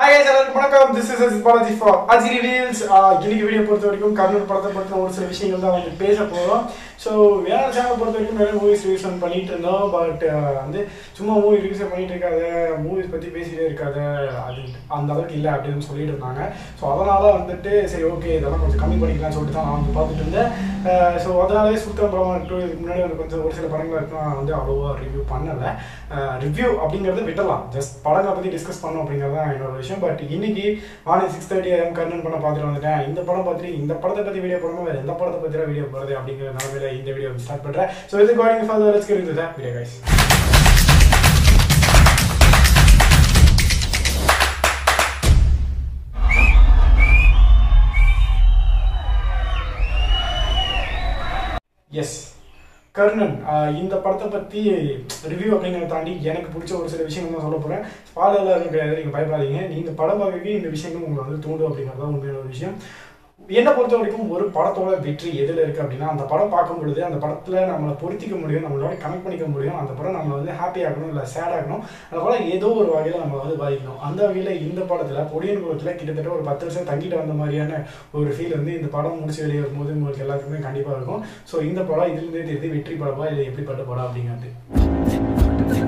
hi எல்லாருக்கும் வணக்கம் this is Asis Balaji for Aji reviews இன்னைக்கு வீடியோ பொறுத்த வரைக்கும் கர்னூர் படத்தை பற்றின ஒரு சில விஷயங்கள் தான் வந்து பேச போகிறோம் ஸோ வேற சேனல் பொறுத்த வரைக்கும் நிறைய மூவிஸ் ரிவ்யூஸ் பண்ணிட்டு இருந்தோம் பட் வந்து சும்மா மூவி ரிவ்யூஸ் பண்ணிட்டு இருக்காத மூவிஸ் பற்றி பேசிட்டே இருக்காத அது அந்த அளவுக்கு இல்லை அப்படின்னு சொல்லிட்டு இருந்தாங்க ஸோ அதனால வந்துட்டு சரி ஓகே இதெல்லாம் கொஞ்சம் கம்மி பண்ணிக்கலாம்னு சொல்லிட்டு தான் நான் வந்து பார்த்துட்டு இருந்தேன் ஸோ அதனாலே சுத்தம் படம் இருக்கட்டும் இதுக்கு முன்னாடி வந்து கொஞ்சம் ஒரு சில படங்கள் இருக்கும் நான் வந்து அவ்வளோவா ரிவ்யூ பண்ணலை ரிவ்யூ அப்படிங்கிறத விட்டலாம் ஜஸ்ட் படங்களை பற்றி டிஸ்கஸ் பண்ணோம் அப்படிங்கிறது தான் என்னோட விஷயம் பட் இன்னைக்கு morning six thirty AM Karnan பண்ண பார்த்துட்டு வந்துட்டேன் இந்த படம் பார்த்துட்டு இந்த படத்தை பற்றி வீடியோ போடாமல் வேறு எந்த படத்தை பற்றி வீடியோ போடுறது அப்படிங்கிற நிலமையில இந்த வீடியோ ஸ்டார்ட் பண்ணுறேன் ஸோ இது going for let's get into video guys yes Karnan ஆஹ் இந்த படத்தை பற்றி ரிவ்யூ அப்படிங்கிறத தாண்டி எனக்கு பிடிச்ச ஒரு சில விஷயங்கள் தான் சொல்ல போகிறேன் ஸ்பாலர்லாம் எதுவும் கிடையாது நீங்கள் பயப்படாதீங்க நீங்கள் படம் பார்க்கவே இந்த விஷயங்கள் உங்களை வந்து தூண்டும் அப்படிங்கிறது தான் உண்மையான ஒரு விஷயம் என்னை பொறுத்த வரைக்கும் ஒரு படத்தோட வெற்றி எதில் இருக்குது அப்படின்னா அந்த படம் பார்க்கும் பொழுது அந்த படத்தில் நம்மளை பொருத்திக்க முடியும் நம்மளோட கனெக்ட் பண்ணிக்க முடியும் அந்த படம் நம்மளை வந்து ஹாப்பி ஆகணும் இல்லை சேட் ஆகணும் அந்த படம் ஏதோ ஒரு வகையில் நம்ம வந்து பாதிக்கணும் அந்த வகையில் இந்த படத்தில் பொடியன் குலத்தில் கிட்டத்தட்ட ஒரு பத்து வருஷம் தங்கிட்டு வந்த மாதிரியான ஒரு ஃபீல் வந்து இந்த படம் முடிச்சு வெளியே வரும்போது உங்களுக்கு எல்லாத்துக்குமே கண்டிப்பாக இருக்கும் ஸோ இந்த படம் இதுலேருந்தே தெரியுது வெற்றி படமா இல்லை எப்படிப்பட்ட படம் அப்படிங்கிறது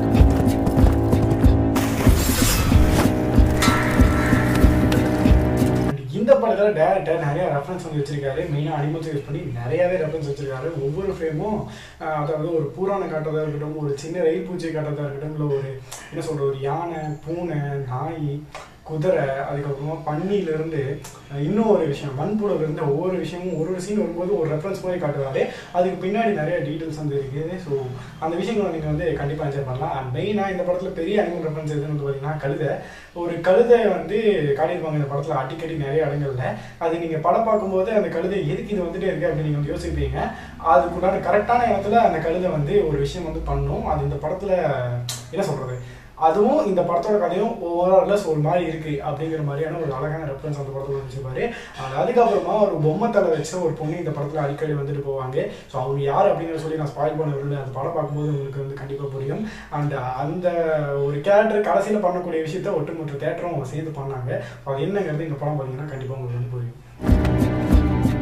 இந்த படத்தில் டேரக்டர் நிறைய ரெஃபரன்ஸ் வந்து வச்சிருக்காரு மெயினாக அனிமல்ஸ் யூஸ் பண்ணி நிறையவே ரெஃபரன்ஸ் வச்சிருக்காரு ஒவ்வொரு ஃப்ரேமும் அதாவது ஒரு பூரானை காட்டுறதா இருக்கட்டும் ஒரு சின்ன ரயில் பூச்சியை காட்டுறதா இருக்கட்டும் இல்லை ஒரு என்ன சொல்கிறது ஒரு யானை பூனை நாய் குதிரை அதுக்கப்புறமா பன்னியிலேருந்து இன்னும் ஒரு விஷயம் மண்புழுலேருந்து ஒவ்வொரு விஷயமும் ஒரு ஒரு சீன் வரும்போது ஒரு ரெஃபரன்ஸ் மாதிரி காட்டுறாரு அதுக்கு பின்னாடி நிறைய டீட்டெயில்ஸ் வந்து இருக்குது ஸோ அந்த விஷயங்களை நீங்கள் வந்து கண்டிப்பாக என்ஜாய் பண்ணலாம் அண்ட் மெயினாக இந்த படத்தில் பெரிய அனிமல் ரெஃபரன்ஸ் எதுன்னு வந்து பார்த்தீங்கன்னா கழுதை ஒரு கழுதை வந்து காட்டியிருப்பாங்க இந்த படத்தில் அடிக்கடி நிறைய இடங்கள்ல அது நீங்கள் படம் பார்க்கும்போது அந்த கழுதை எதுக்கு இது வந்துட்டே இருக்கு அப்படின்னு நீங்கள் வந்து யோசிப்பீங்க அதுக்குண்டான கரெக்டான இடத்துல அந்த கழுதை வந்து ஒரு விஷயம் வந்து பண்ணும் அது இந்த படத்தில் என்ன சொல்கிறது அதுவும் இந்த படத்தோட கதையும் ஓவரால் ஒரு மாதிரி இருக்கு அப்படிங்கிற மாதிரியான ஒரு அழகான ரெஃபரன்ஸ் அந்த படத்தில் வச்சிருப்பாரு அண்ட் அதுக்கப்புறமா ஒரு பொம்மை தலை வச்ச ஒரு பொண்ணு இந்த படத்தில் அடிக்கடி வந்துட்டு போவாங்க ஸோ அவங்க யார் அப்படிங்கிற சொல்லி நான் ஸ்பாயில் பண்ண விரும்பல அந்த படம் பார்க்கும்போது உங்களுக்கு வந்து கண்டிப்பாக புரியும் அண்ட் அந்த ஒரு கேரக்டர் கடைசியில் பண்ணக்கூடிய விஷயத்த ஒட்டுமொத்த தேட்டரும் சேர்ந்து பண்ணாங்க ஸோ அது என்னங்கிறது இந்த படம் பார்த்தீங்கன்னா கண்டிப்பாக உங்களுக்கு வந்து புரியும்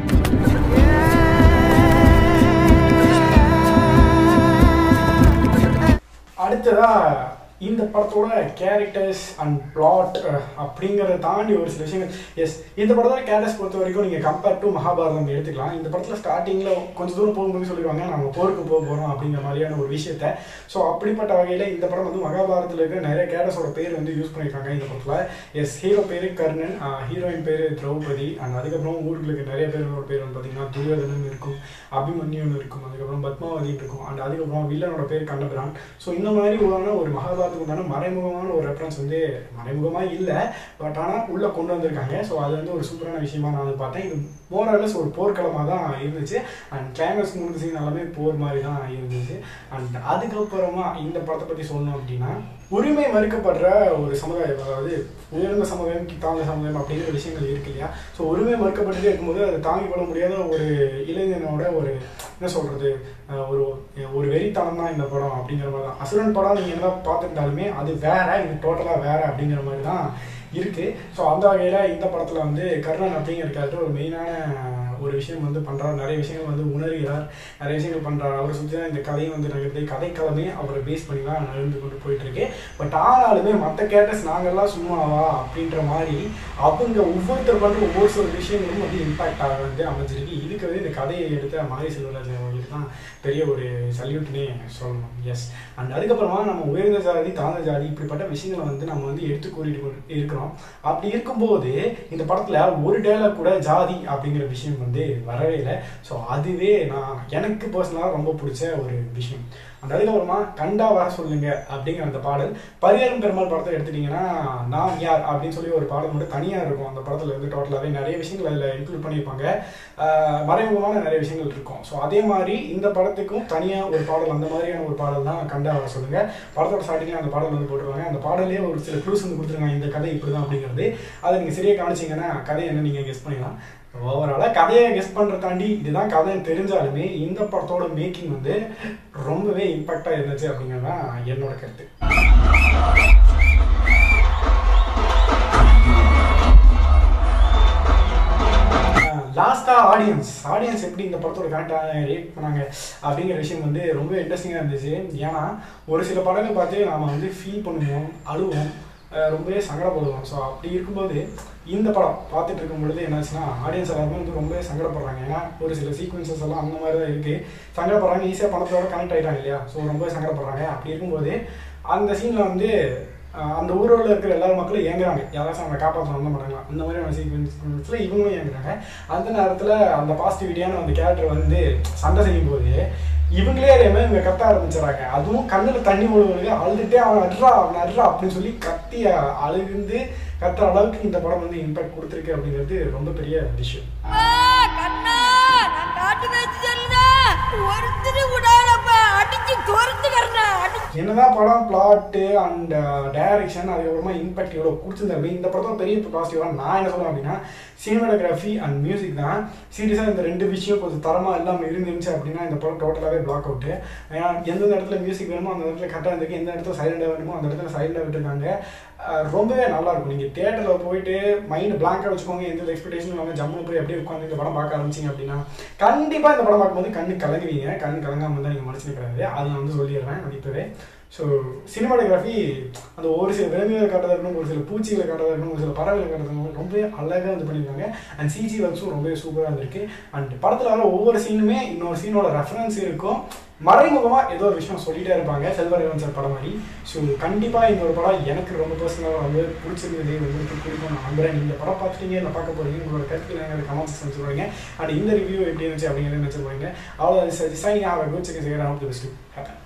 அடுத்ததா இந்த படத்தோட கேரக்டர்ஸ் அண்ட் பிளாட் அப்படிங்கிறத தாண்டி ஒரு சில விஷயங்கள் எஸ் இந்த படத்தோட கேரக்டர்ஸ் பொறுத்த வரைக்கும் நீங்கள் கம்பேர் டு மகாபாரதம் எடுத்துக்கலாம் இந்த படத்தில் ஸ்டார்டிங்கில் கொஞ்சம் தூரம் போகும்போது சொல்லிடுவாங்க நம்ம போருக்கு போக போகிறோம் அப்படிங்கிற மாதிரியான ஒரு விஷயத்த ஸோ அப்படிப்பட்ட வகையில் இந்த படம் வந்து மகாபாரதத்தில் இருக்கிற நிறைய கேரக்டர்ஸோட பேர் வந்து யூஸ் பண்ணியிருக்காங்க இந்த படத்தில் எஸ் ஹீரோ பேர் கர்ணன் ஹீரோயின் பேர் திரௌபதி அண்ட் அதுக்கப்புறம் ஊர்களுக்கு நிறைய பேரோட பேர் வந்து பார்த்தீங்கன்னா துரியோதனன் இருக்கும் அபிமன்யுன்னு இருக்கும் அதுக்கப்புறம் பத்மாவதின்னு இருக்கும் அண்ட் அதுக்கப்புறம் வில்லனோட பேர் கண்ணபிரான் ஸோ இந்த மாதிரி உருவான ஒரு மகாபாரத படத்துக்கு உண்டான மறைமுகமான ஒரு ரெஃபரன்ஸ் வந்து மறைமுகமாக இல்லை பட் ஆனால் உள்ளே கொண்டு வந்திருக்காங்க ஸோ அது வந்து ஒரு சூப்பரான விஷயமா நான் வந்து பார்த்தேன் இது மோரலஸ் ஒரு போர்க்களமாக தான் இருந்துச்சு அண்ட் கிளைமேக்ஸ் மூணு சீன் எல்லாமே போர் மாதிரி தான் இருந்துச்சு அண்ட் அதுக்கப்புறமா இந்த படத்தை பற்றி சொல்லணும் அப்படின்னா உரிமை மறுக்கப்படுற ஒரு சமுதாயம் அதாவது உயர்ந்த சமுதாயம் தாழ்ந்த சமுதாயம் அப்படிங்கிற விஷயங்கள் இருக்கு இல்லையா ஸோ உரிமை மறுக்கப்பட்டுட்டே இருக்கும்போது அதை தாங்கி கொள்ள முடியாத ஒரு இளைஞனோட ஒரு என்ன சொல்கிறது ஒரு ஒரு வெறித்தனம் தான் இந்த படம் அப்படிங்கிற மாதிரி தான் அசுரன் படம் நீங்கள் என்ன பார்த்துருந்தாலுமே அது வேற இது டோட்டலாக வேற அப்படிங்கிற மாதிரி தான் இருக்குது ஸோ அந்த வகையில் இந்த படத்தில் வந்து கர்ணன் அப்படிங்கிற கேரக்டர் ஒரு மெயினான ஒரு விஷயம் வந்து பண்ணுறாரு நிறைய விஷயங்கள் வந்து உணர்கிறார் நிறைய விஷயங்கள் பண்ணுறாரு அவரை சுற்றி தான் இந்த கதையும் வந்து நகர்த்து கதைக்களமே அவரை பேஸ் பண்ணி தான் நகர்ந்து கொண்டு போயிட்டு இருக்கு பட் ஆனாலுமே மற்ற கேரக்டர்ஸ் நாங்கள்லாம் சும்மாவா அப்படின்ற மாதிரி அவங்க ஒவ்வொருத்தர் பண்ணுற ஒவ்வொரு சில விஷயங்களும் வந்து இம்பாக்ட் ஆக வந்து அமைஞ்சிருக்கு இதுக்கு வந்து இந்த கதையை எடுத்த மாரி செல்வராஜ் அவங்களுக்கு தான் பெரிய ஒரு சல்யூட்னே சொல்லணும் எஸ் அண்ட் அதுக்கப்புறமா நம்ம உயர்ந்த ஜாதி தாழ்ந்த ஜாதி இப்படிப்பட்ட விஷயங்களை வந்து நம்ம வந்து எடுத்து கூறிட்டு இருக்கிறோம் அப்படி இருக்கும்போது இந்த படத்தில் ஒரு டேலாக் கூட ஜாதி அப்படிங்கிற விஷயம் வந்து வரவே இல்லை ஸோ அதுவே நான் எனக்கு பர்சனலாக ரொம்ப பிடிச்ச ஒரு விஷயம் அந்த அதுக்கப்புறமா கண்டா வர சொல்லுங்க அப்படிங்கிற அந்த பாடல் பரிகாரம் பெருமாள் படத்தை எடுத்துட்டீங்கன்னா நான் யார் அப்படின்னு சொல்லி ஒரு பாடல் மட்டும் தனியாக இருக்கும் அந்த படத்தில் வந்து டோட்டலாகவே நிறைய விஷயங்கள் அதில் இன்க்ளூட் பண்ணியிருப்பாங்க மறைமுகமான நிறைய விஷயங்கள் இருக்கும் ஸோ அதே மாதிரி இந்த படத்துக்கும் தனியாக ஒரு பாடல் அந்த மாதிரியான ஒரு பாடல் தான் கண்டா வர சொல்லுங்க படத்தோட ஸ்டார்டிங்கில் அந்த பாடல் வந்து போட்டுருவாங்க அந்த பாடலே ஒரு சில க்ளூஸ் வந்து கொடுத்துருக்காங்க இந்த கதை இப்படி தான் அப்படிங்கிறது அதை நீங்கள் சரியாக காமிச்சிங்கன்னா கதை என்ன நீங்கள் கெஸ் பண்ணிடலாம் ஓவராலாக கதையை கெஸ் பண்ணுற தாண்டி இதுதான் கதைன்னு தெரிஞ்சாலுமே இந்த படத்தோட மேக்கிங் வந்து ரொம்பவே இம்பாக்டாக இருந்துச்சு அப்படிங்கிறது தான் என்னோட கருத்து ஆடியன்ஸ் ஆடியன்ஸ் எப்படி இந்த படத்தோட கரெக்டாக ரியாக்ட் பண்ணாங்க அப்படிங்கிற விஷயம் வந்து ரொம்ப இன்ட்ரெஸ்டிங்காக இருந்துச்சு ஏன்னா ஒரு சில படங்கள் பார்த்து நாம வந்து ஃபீல் பண்ணுவோம் அழுவோம் அஹ் ரொம்பவே சங்கடப்படுவோம் ஸோ அப்படி இருக்கும்போது இந்த படம் பார்த்துட்டு இருக்கும் பொழுது என்னாச்சுன்னா ஆடியன்ஸ் எல்லாருமே வந்து ரொம்பவே சங்கடப்படுறாங்க ஏன்னா ஒரு சில சீக்வன்சஸ் எல்லாம் அந்த மாதிரி தான் இருக்குது சங்கடப்படுறாங்க ஈஸியாக படத்தோட கனெக்ட் ஆகிட்டாங்க இல்லையா ஸோ ரொம்பவே சங்கடப்படுறாங்க அப்படி இருக்கும்போது அந்த சீனில் வந்து ஆஹ் அந்த ஊரில் இருக்கிற எல்லா மக்களும் ஏங்குறாங்க யாராச்சும் அவங்க காப்பாற்ற வந்த மாட்டாங்களா அந்த மாதிரியான சீக்வன்ஸில் இவங்களும் ஏங்குறாங்க அந்த நேரத்தில் அந்த பாசிட்டிவிட்டியான அந்த கேரக்டர் வந்து சண்டை செய்யும் போது இவங்களே அதே மாதிரி இவங்க கத்த ஆரம்பிச்சிடறாங்க அதுவும் கண்ணில் தண்ணி விழுவுறது அழுதுட்டே அவன் அட்ரா அவன் அட்ரா அப்படின்னு சொல்லி கத்தி அழுகுந்து கத்துற அளவுக்கு இந்த படம் வந்து இம்பாக்ட் கொடுத்துருக்கு அப்படிங்கிறது ரொம்ப பெரிய விஷயம் கண்ணா நான் காட்டு வச்சு சொல்லுதேன் ஒருத்தரு விடாதப்பா அடிச்சு துரத்துக்கிறேன் அடிச்சு என்னதான் படம் பிளாட்டு அண்ட் டைரக்ஷன் அதுக்கப்புறமா இம்பாக்ட் இவ்வளோ கொடுத்துருந்தாரு இந்த படத்தோட பெரிய பாசிட்டிவாக நான் என்ன சொல்லுவேன் அப்படின்னா சினிமாட்டோகிராஃபி அண்ட் மியூசிக் தான் சீரியஸாக இந்த ரெண்டு விஷயம் கொஞ்சம் தரமாக இல்லாமல் இருந்துருந்துச்சு அப்படின்னா இந்த படம் டோட்டலாகவே பிளாக் அவுட்டு ஏன்னா எந்தெந்த இடத்துல மியூசிக் வேணுமோ அந்த இடத்துல கரெக்டாக இருந்திருக்கு எந்த இடத்துல சைலண்டாக வேணுமோ அந்த இடத்துல சைலண்டாக விட்டுருக்காங்க அஹ் ரொம்பவே நல்லா இருக்கும் நீங்கள் தேட்டரில் போயிட்டு மைண்ட் பிளாங்காக வச்சுக்கோங்க எந்த எக்ஸ்பெக்டேஷனும் இல்லாமல் ஜம்முன்னு போய் அப்படியே உட்காந்து இந்த படம் பார்க்க ஆரம்பிச்சிங்க அப்படின்னா கண்டிப்பாக இந்த படம் பார்க்கும்போது கண்ணு கலங்குவீங்க கண்ணு கலங்காமல் தான் நீங்கள் மனசிருக்கிறாரு அது நான் வந்து சொல்லிடுறேன் இப்போவே ஸோ சினிமாட்டோகிராஃபி அந்த ஒரு சில விலங்குகளை காட்டுறதா இருக்கணும் ஒரு சில பூச்சிகளை காட்டுறதா இருக்கணும் ஒரு சில பறவைகளை காட்டுறதா இருக்கணும் ரொம்பவே அழகாக வந்து பண்ணியிருக்காங்க அண்ட் சிஜி ஒர்க்ஸும் ரொம்பவே சூப்பராக இருந்திருக்கு அண்ட் படத்தில் வர ஒவ்வொரு சீனுமே இன்னொரு சீனோட ரெஃபரன்ஸ் இருக்கும் மறைமுகமாக ஏதோ ஒரு விஷயம் சொல்லிட்டே இருப்பாங்க செல்வரகன் சார் படம் மாதிரி ஸோ கண்டிப்பாக இந்த ஒரு படம் எனக்கு ரொம்ப பர்சனலாக ரொம்ப பிடிச்சிருந்தது உங்களுக்கு பிடிக்கும் நான் நம்புறேன் நீங்கள் படம் பார்த்துட்டீங்க இல்லை பார்க்க போறீங்க உங்களோட கருத்துக்கள் எனக்கு கமெண்ட் செக்ஷன் சொல்லுவாங்க அண்ட் இந்த ரிவ்யூ எப்படி இருந்துச்சு அப்படிங்கிறத நினச்சி போறீங்க அவ்வளோ சைனிங் ஆக good second Sekar of the best happen